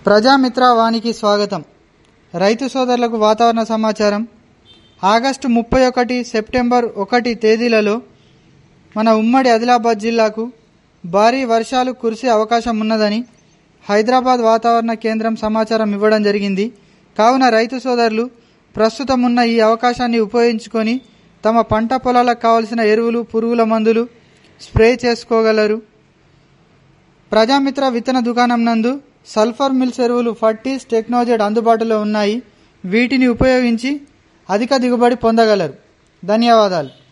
ప్రజామిత్ర వానికి స్వాగతం రైతు సోదరులకు వాతావరణ సమాచారం ఆగస్టు ముప్పై ఒకటి సెప్టెంబర్ ఒకటి తేదీలలో మన ఉమ్మడి ఆదిలాబాద్ జిల్లాకు భారీ వర్షాలు కురిసే అవకాశం ఉన్నదని హైదరాబాద్ వాతావరణ కేంద్రం సమాచారం ఇవ్వడం జరిగింది కావున రైతు సోదరులు ప్రస్తుతం ఉన్న ఈ అవకాశాన్ని ఉపయోగించుకొని తమ పంట పొలాలకు కావలసిన ఎరువులు పురుగుల మందులు స్ప్రే చేసుకోగలరు ప్రజామిత్ర విత్తన దుకాణం నందు సల్ఫర్ మిల్స్ ఎరువులు ఫర్టీస్ టెక్నాలజీ అందుబాటులో ఉన్నాయి వీటిని ఉపయోగించి అధిక దిగుబడి పొందగలరు ధన్యవాదాలు